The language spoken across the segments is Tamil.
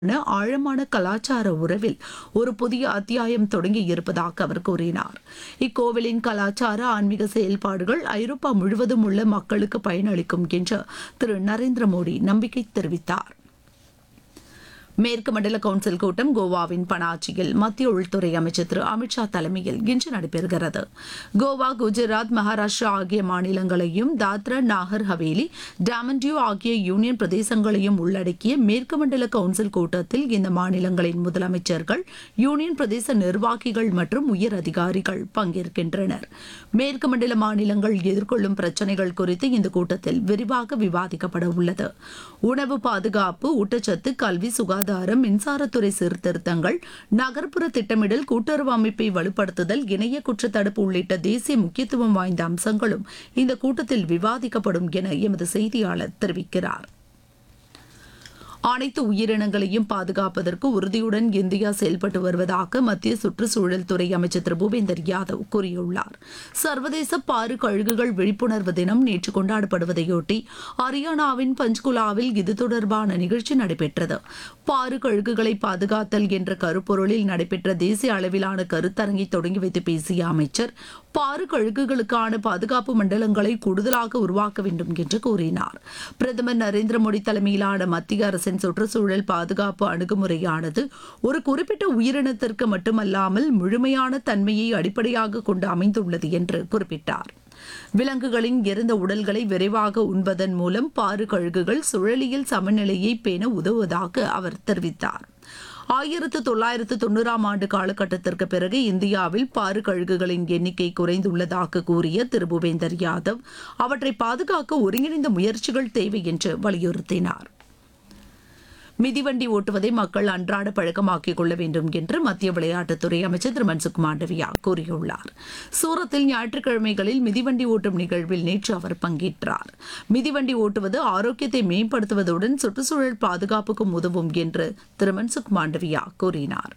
ஆழமான கலாச்சார உறவில் ஒரு புதிய அத்தியாயம் தொடங்கி இருப்பதாக அவர் கூறினார் இக்கோவிலின் கலாச்சார ஆன்மீக செயல்பாடுகள் ஐரோப்பா முழுவதும் உள்ள மக்களுக்கு பயனளிக்கும் என்று திரு நரேந்திர மோடி நம்பிக்கை தெரிவித்தார் மேற்கு மண்டல கவுன்சில் கூட்டம் கோவாவின் பனாஜியில் மத்திய உள்துறை அமைச்சர் திரு அமித்ஷா தலைமையில் இன்று நடைபெறுகிறது கோவா குஜராத் மகாராஷ்டிரா ஆகிய மாநிலங்களையும் தாத்ரா நாகர் ஹவேலி டாமன்டியூ ஆகிய யூனியன் பிரதேசங்களையும் உள்ளடக்கிய மேற்கு மண்டல கவுன்சில் கூட்டத்தில் இந்த மாநிலங்களின் முதலமைச்சர்கள் யூனியன் பிரதேச நிர்வாகிகள் மற்றும் உயர் அதிகாரிகள் பங்கேற்கின்றனர் மேற்கு மண்டல மாநிலங்கள் எதிர்கொள்ளும் பிரச்சினைகள் குறித்து இந்த கூட்டத்தில் விரிவாக விவாதிக்கப்பட உள்ளது உணவு பாதுகாப்பு ஊட்டச்சத்து கல்வி சுகாதாரம் மின்சாரத்துறை சீர்திருத்தங்கள் நகர்ப்புற திட்டமிடல் கூட்டுறவு அமைப்பை வலுப்படுத்துதல் இணைய குற்றத்தடுப்பு உள்ளிட்ட தேசிய முக்கியத்துவம் வாய்ந்த அம்சங்களும் இந்த கூட்டத்தில் விவாதிக்கப்படும் என எமது செய்தியாளர் தெரிவிக்கிறார் அனைத்து உயிரினங்களையும் பாதுகாப்பதற்கு உறுதியுடன் இந்தியா செயல்பட்டு வருவதாக மத்திய சுற்றுச்சூழல் துறை அமைச்சர் திரு பூபேந்தர் யாதவ் கூறியுள்ளார் சர்வதேச பாரு கழுகுகள் விழிப்புணர்வு தினம் நேற்று கொண்டாடப்படுவதையொட்டி ஹரியானாவின் பஞ்ச்குலாவில் இது தொடர்பான நிகழ்ச்சி நடைபெற்றது பாரு கழுகுகளை பாதுகாத்தல் என்ற கருப்பொருளில் நடைபெற்ற தேசிய அளவிலான கருத்தரங்கை தொடங்கி வைத்து பேசிய அமைச்சர் பாரு கழுகுகளுக்கான பாதுகாப்பு மண்டலங்களை கூடுதலாக உருவாக்க வேண்டும் என்று கூறினார் பிரதமர் நரேந்திர மோடி தலைமையிலான மத்திய அரசின் சுற்றுச்சூழல் பாதுகாப்பு அணுகுமுறையானது ஒரு குறிப்பிட்ட உயிரினத்திற்கு மட்டுமல்லாமல் முழுமையான தன்மையை அடிப்படையாக கொண்டு அமைந்துள்ளது என்று குறிப்பிட்டார் விலங்குகளின் இறந்த உடல்களை விரைவாக உண்பதன் மூலம் பாரு கழுகுகள் சுழலியல் சமநிலையை பேண உதவுவதாக அவர் தெரிவித்தார் ஆயிரத்து தொள்ளாயிரத்து தொண்ணூறாம் ஆண்டு காலகட்டத்திற்கு பிறகு இந்தியாவில் பாரு கழுகுகளின் எண்ணிக்கை குறைந்துள்ளதாக கூறிய திரு பூபேந்தர் யாதவ் அவற்றை பாதுகாக்க ஒருங்கிணைந்த முயற்சிகள் தேவை என்று வலியுறுத்தினார் மிதிவண்டி ஓட்டுவதை மக்கள் அன்றாட பழக்கமாக்கிக் கொள்ள வேண்டும் என்று மத்திய விளையாட்டுத்துறை அமைச்சர் திரு மன்சுக் மாண்டவியா கூறியுள்ளார் சூரத்தில் ஞாயிற்றுக்கிழமைகளில் மிதிவண்டி ஓட்டும் நிகழ்வில் நேற்று அவர் பங்கேற்றார் மிதிவண்டி ஓட்டுவது ஆரோக்கியத்தை மேம்படுத்துவதுடன் சுற்றுச்சூழல் பாதுகாப்புக்கும் உதவும் என்று திரு மன்சுக் மாண்டவியா கூறினார்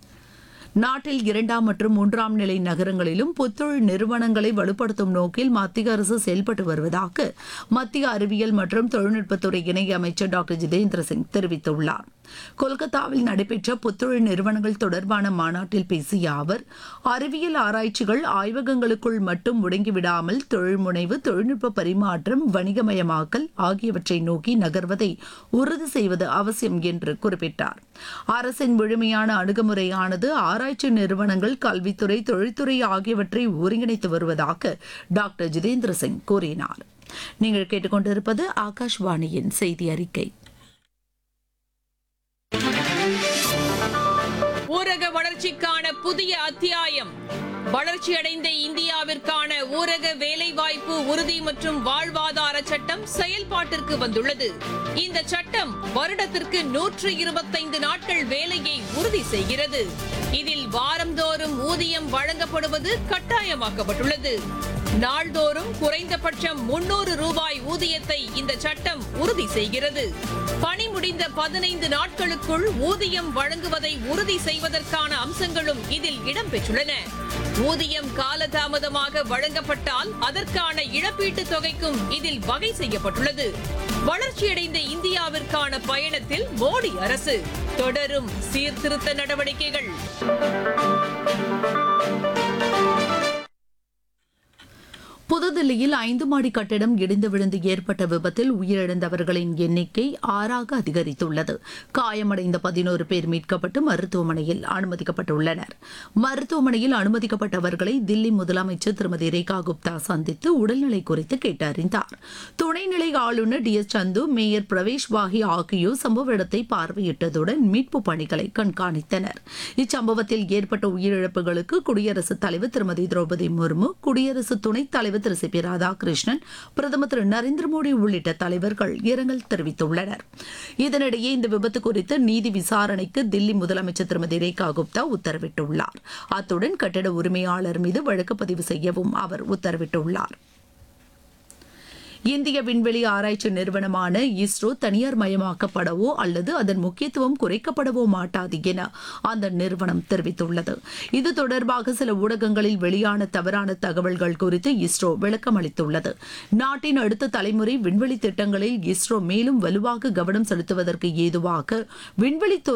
நாட்டில் இரண்டாம் மற்றும் மூன்றாம் நிலை நகரங்களிலும் புத்தொழில் நிறுவனங்களை வலுப்படுத்தும் நோக்கில் மத்திய அரசு செயல்பட்டு வருவதாக மத்திய அறிவியல் மற்றும் தொழில்நுட்பத்துறை இணை அமைச்சர் டாக்டர் ஜிதேந்திர சிங் தெரிவித்துள்ளார் கொல்கத்தாவில் நடைபெற்ற புத்தொழில் நிறுவனங்கள் தொடர்பான மாநாட்டில் பேசிய அவர் அறிவியல் ஆராய்ச்சிகள் ஆய்வகங்களுக்குள் மட்டும் முடங்கிவிடாமல் தொழில் முனைவு தொழில்நுட்ப பரிமாற்றம் வணிகமயமாக்கல் ஆகியவற்றை நோக்கி நகர்வதை உறுதி செய்வது அவசியம் என்று குறிப்பிட்டார் அரசின் முழுமையான அணுகுமுறையானது ஆராய்ச்சி நிறுவனங்கள் கல்வித்துறை தொழில்துறை ஆகியவற்றை ஒருங்கிணைத்து வருவதாக டாக்டர் ஜிதேந்திர சிங் கூறினார் நீங்கள் கேட்டுக்கொண்டிருப்பது ஆகாஷ்வாணியின் செய்தி அறிக்கை ஊரக வளர்ச்சிக்கான புதிய அத்தியாயம் வளர்ச்சியடைந்த இந்தியாவிற்கான ஊரக வேலைவாய்ப்பு உறுதி மற்றும் வாழ்வாதார சட்டம் செயல்பாட்டிற்கு வந்துள்ளது இந்த சட்டம் வருடத்திற்கு நூற்று இருபத்தைந்து நாட்கள் வேலையை உறுதி செய்கிறது இதில் வாரந்தோறும் ஊதியம் வழங்கப்படுவது கட்டாயமாக்கப்பட்டுள்ளது நாள்தோறும் குறைந்தபட்சம் முன்னூறு ரூபாய் ஊதியத்தை இந்த சட்டம் உறுதி செய்கிறது பணி முடிந்த பதினைந்து நாட்களுக்குள் ஊதியம் வழங்குவதை உறுதி செய்வதற்கான அம்சங்களும் இதில் இடம்பெற்றுள்ளன ஊதியம் காலதாமதமாக வழங்கப்பட்டால் அதற்கான இழப்பீட்டுத் தொகைக்கும் இதில் வகை செய்யப்பட்டுள்ளது வளர்ச்சியடைந்த இந்தியாவிற்கான பயணத்தில் மோடி அரசு தொடரும் சீர்திருத்த நடவடிக்கைகள் புதுதில்லியில் ஐந்து மாடி கட்டிடம் இடிந்து விழுந்து ஏற்பட்ட விபத்தில் உயிரிழந்தவர்களின் எண்ணிக்கை ஆறாக அதிகரித்துள்ளது காயமடைந்த பதினோரு பேர் மீட்கப்பட்டு மருத்துவமனையில் அனுமதிக்கப்பட்டுள்ளனர் மருத்துவமனையில் அனுமதிக்கப்பட்டவர்களை தில்லி முதலமைச்சர் திருமதி ரேகா குப்தா சந்தித்து உடல்நிலை குறித்து கேட்டறிந்தார் துணைநிலை ஆளுநர் T S Sandhu mayor Pravesh Wahi ஆகியோர் சம்பவ இடத்தை பார்வையிட்டதுடன் மீட்பு பணிகளை கண்காணித்தனர் இச்சம்பவத்தில் ஏற்பட்ட உயிரிழப்புகளுக்கு குடியரசுத் தலைவர் திருமதி திரௌபதி முர்மு குடியரசு துணைத் தலைவர் திரு சி பி ராதாகிருஷ்ணன் பிரதமர் திரு நரேந்திர மோடி உள்ளிட்ட தலைவர்கள் இரங்கல் தெரிவித்துள்ளனர் இதனிடையே இந்த விபத்து குறித்து நீதி விசாரணைக்கு தில்லி முதலமைச்சர் திருமதி ரேகா குப்தா உத்தரவிட்டுள்ளார் அத்துடன் கட்டிட உரிமையாளர் மீது வழக்கு பதிவு செய்யவும் அவர் உத்தரவிட்டுள்ளார் இந்திய விண்வெளி ஆராய்ச்சி நிறுவனமான இஸ்ரோ தனியார் மயமாக்கப்படவோ அல்லது அதன் முக்கியத்துவம் குறைக்கப்படவோ மாட்டாது என அந்த நிறுவனம் தெரிவித்துள்ளது இது தொடர்பாக சில ஊடகங்களில் வெளியான தவறான தகவல்கள் குறித்து இஸ்ரோ விளக்கம் அளித்துள்ளது நாட்டின் அடுத்த தலைமுறை விண்வெளி திட்டங்களில் இஸ்ரோ மேலும் வலுவாக கவனம் செலுத்துவதற்கு ஏதுவாக விண்வெளித்துறை